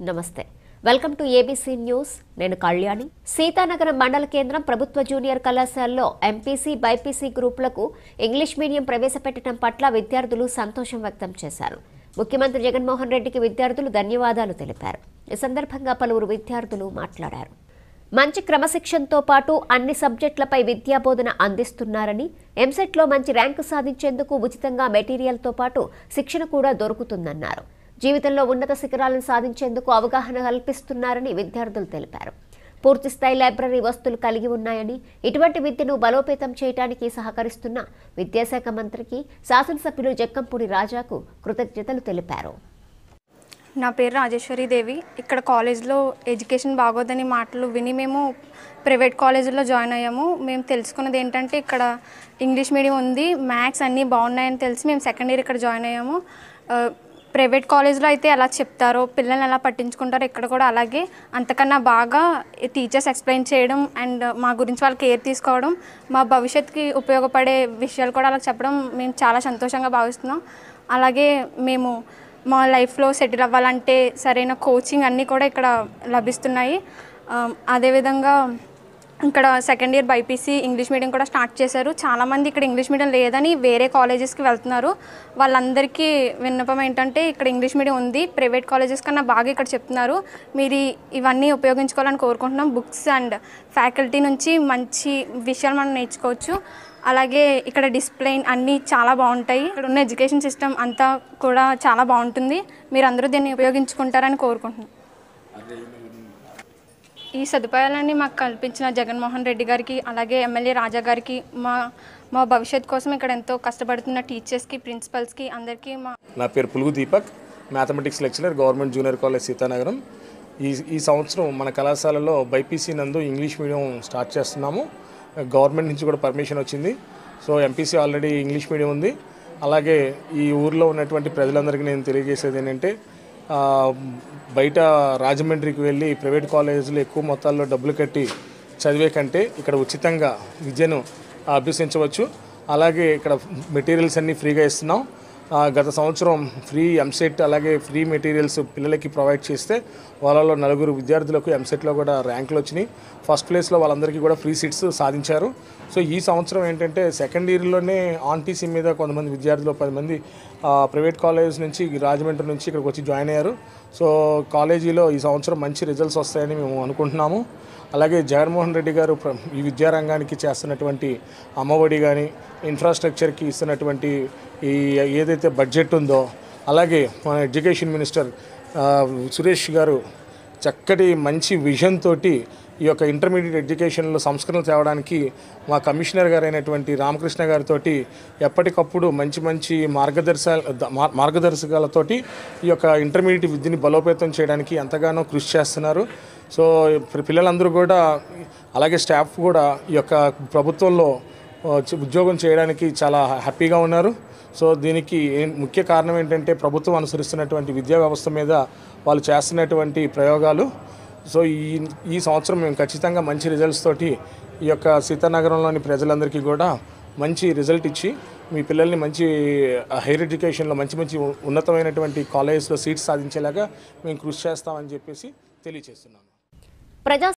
నమస్తే welcome to ABC news నేను కళ్యాణి సీతానగరం మండల కేంద్రం ప్రభుత్వ జూనియర్ కళాశాలలో ఎంపీసీ బైపీసీ గ్రూపులకు ఇంగ్లీష్ మీడియం ప్రవేశపెట్టడం పట్ల విద్యార్థులు సంతోషం వ్యక్తం చేశారు ముఖ్యమంత్రి జగన్మోహన్ రెడ్డికి విద్యార్థులు ధన్యవాదాలు తెలిపారు ఈ సందర్భంగా పలువురు విద్యార్థులు మాట్లాడారు మంచి క్రమశిక్షణతో పాటు అన్ని సబ్జెక్టులపై విద్యాబోధన అందిస్తున్నారని ఎంసెట్లో మంచి ర్యాంకు సాధించేందుకు ఉచితంగా మెటీరియల్తో పాటు శిక్షణ కూడా దొరుకుతుందన్నారు జీవితంలో ఉన్నత శిఖరాలను సాధించేందుకు అవగాహన కల్పిస్తున్నారని విద్యార్థులు తెలిపారు పూర్తిస్థాయి లైబ్రరీ వస్తువులు కలిగి ఉన్నాయని ఇటువంటి విద్యను బలోపేతం చేయడానికి సహకరిస్తున్న విద్యాశాఖ మంత్రికి శాసనసభ్యులు జక్కంపూడి రాజాకు కృతజ్ఞతలు తెలిపారు నా పేరు రాజేశ్వరి దేవి ఇక్కడ కాలేజ్లో ఎడ్యుకేషన్ బాగోదని మాటలు విని మేము ప్రైవేట్ కాలేజీలో జాయిన్ అయ్యాము మేము తెలుసుకున్నది ఏంటంటే ఇక్కడ ఇంగ్లీష్ మీడియం ఉంది మ్యాథ్స్ అన్నీ బాగున్నాయని తెలిసి మేము సెకండ్ ఇయర్ ఇక్కడ జాయిన్ అయ్యాము ఆ, ప్రైవేట్ కాలేజ్లో అయితే ఎలా చెప్తారో పిల్లల్ని ఎలా పట్టించుకుంటారో ఇక్కడ కూడా అలాగే అంతకన్నా బాగా టీచర్స్ ఎక్స్ప్లెయిన్ చేయడం అండ్ మా గురించి వాళ్ళకి కేర్ తీసుకోవడం మా భవిష్యత్తుకి ఉపయోగపడే విషయాలు కూడా వాళ్ళకి చెప్పడం మేము చాలా సంతోషంగా భావిస్తున్నాం అలాగే మేము మా లైఫ్లో సెటిల్ అవ్వాలంటే సరైన కోచింగ్ అన్నీ కూడా ఇక్కడ లభిస్తున్నాయి ఆ, అదేవిధంగా ఇక్కడ second year BiPC English medium కూడా స్టార్ట్ చేశారు చాలామంది ఇక్కడ ఇంగ్లీష్ మీడియం లేదని వేరే కాలేజెస్కి వెళ్తున్నారు వాళ్ళందరికీ విన్నపం ఏంటంటే ఇక్కడ ఇంగ్లీష్ మీడియం ఉంది ప్రైవేట్ కాలేజెస్ కన్నా బాగా ఇక్కడ చెప్తున్నారు మీరు ఈ- ఇవన్నీ ఉపయోగించుకోవాలని కోరుకుంటున్నాం బుక్స్ అండ్ ఫ్యాకల్టీ నుంచి మంచి విషయాలు మనం నేర్చుకోవచ్చు అలాగే ఇక్కడ డిస్ప్లే అన్నీ చాలా బాగుంటాయి ఇక్కడ ఉన్న ఎడ్యుకేషన్ సిస్టమ్ అంతా కూడా చాలా బాగుంటుంది మీరు అందరూ దీన్ని ఉపయోగించుకుంటారని కోరుకుంటున్నాను ఈ సదుపాయాలన్నీ మాకు కల్పించిన జగన్మోహన్ రెడ్డి గారికి అలాగే ఎమ్మెల్యే రాజా గారికి మా మా భవిష్యత్ కోసం ఇక్కడ ఎంతో కష్టపడుతున్న టీచర్స్కి ప్రిన్సిపల్స్కి అందరికీ మా నా పేరు Pulugu Deepak mathematics lecturer government junior college Sitanagaram ఈ ఈ సంవత్సరం మన కళాశాలలో బైపీసీ నందు ఇంగ్లీష్ మీడియం స్టార్ట్ చేస్తున్నాము గవర్నమెంట్ నుంచి కూడా పర్మిషన్ వచ్చింది so MPC already English medium ఉంది అలాగే ఈ ఊర్లో ఉన్నటువంటి ప్రజలందరికీ నేను తెలియజేసేది ఏంటంటే ఆ, బయట రాజమండ్రికి వెళ్ళి ప్రైవేట్ కాలేజీలో ఎక్కువ మొత్తాల్లో డబ్బులు కట్టి చదివే కంటే ఇక్కడ ఉచితంగా విద్యను అభ్యసించవచ్చు అలాగే ఇక్కడ మెటీరియల్స్ అన్నీ ఫ్రీగా ఇస్తున్నాం ఆ, గత సంవత్సరం ఫ్రీ ఎంసెట్ అలాగే ఫ్రీ మెటీరియల్స్ పిల్లలకి ప్రొవైడ్ చేస్తే వాళ్ళలో నలుగురు విద్యార్థులకు ఎంసెట్లో కూడా ర్యాంకులు వచ్చినాయి ఫస్ట్ ప్లేస్లో వాళ్ళందరికీ కూడా ఫ్రీ సీట్స్ సాధించారు సో ఈ సంవత్సరం ఏంటంటే సెకండ్ ఇయర్లోనే ఆన్టీసీ మీద కొంతమంది విద్యార్థులు పది మంది ఆ, ప్రైవేట్ కాలేజ్ నుంచి రాజమండ్రి నుంచి ఇక్కడికి వచ్చి జాయిన్ అయ్యారు సో కాలేజీలో ఈ సంవత్సరం మంచి రిజల్ట్స్ వస్తాయని మేము అనుకుంటున్నాము అలాగే జగన్మోహన్ రెడ్డి గారు ప్ర- ఈ విద్యారంగానికి చేస్తున్నటువంటి అమ్మఒడి కానీ ఇన్ఫ్రాస్ట్రక్చర్కి ఇస్తున్నటువంటి ఈ ఏదైతే బడ్జెట్ ఉందో అలాగే మన ఎడ్యుకేషన్ మినిస్టర్ ఆ, సురేష్ గారు చక్కటి మంచి విజన్ తోటి ఈ యొక్క ఇంటర్మీడియట్ ఎడ్యుకేషన్లో సంస్కరణలు తేవడానికి మా కమిషనర్ గారు అయినటువంటి రామకృష్ణ గారితో ఎప్పటికప్పుడు మంచి మంచి మార్గదర్శ మా- మార్గదర్శకాలతోటి ఈ యొక్క ఇంటర్మీడియట్ విద్యని బలోపేతం చేయడానికి ఎంతగానో కృషి చేస్తున్నారు సో ఇప్పుడు పిల్లలందరూ కూడా అలాగే స్టాఫ్ కూడా ఈ యొక్క ప్రభుత్వంలో ఆ, చ- ఉద్యోగం చేయడానికి చాలా హ్యాపీగా ఉన్నారు సో దీనికి ఏం- ముఖ్య కారణం ఏంటంటే ప్రభుత్వం అనుసరిస్తున్నటువంటి విద్యా వ్యవస్థ మీద వాళ్ళు చేస్తున్నటువంటి ప్రయోగాలు సో ఈ ఈ సంవత్సరం మేము ఖచ్చితంగా మంచి రిజల్ట్స్ తోటి ఈ యొక్క సీతానగరంలోని ప్రజలందరికీ కూడా మంచి రిజల్ట్ ఇచ్చి మీ పిల్లల్ని మంచి హైయర్ ఎడ్యుకేషన్లో మంచి మంచి ఉన్నతమైనటువంటి కాలేజెస్లో సీట్స్ సాధించేలాగా మేము కృషి చేస్తామని చెప్పేసి తెలియజేస్తున్నాము ప్రజా